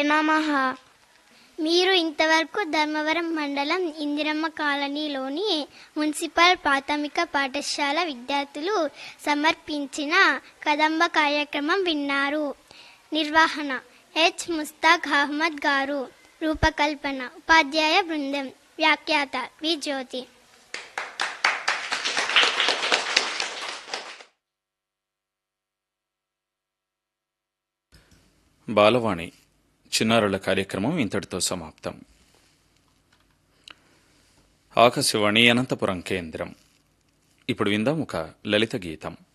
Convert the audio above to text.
నమః మీరు ఇంతవరకు ధర్మవరం మండలం ఇందిరమ్మ కాలనీలోని మున్సిపల్ ప్రాథమిక పాఠశాల విద్యార్థులు సమర్పించిన కదంబ కార్యక్రమం విన్నారు నిర్వహణ హెచ్ ముస్తాక్ అహ్మద్ గారు రూపకల్పన ఉపాధ్యాయ బృందం వ్యాఖ్యాత వి జ్యోతి బాలవాణి చిన్నారుల కార్యక్రమం ఇంతటితో సమాప్తం ఆకాశవాణి అనంతపురం కేంద్రం ఇప్పుడు విందాం ఒక లలిత గీతం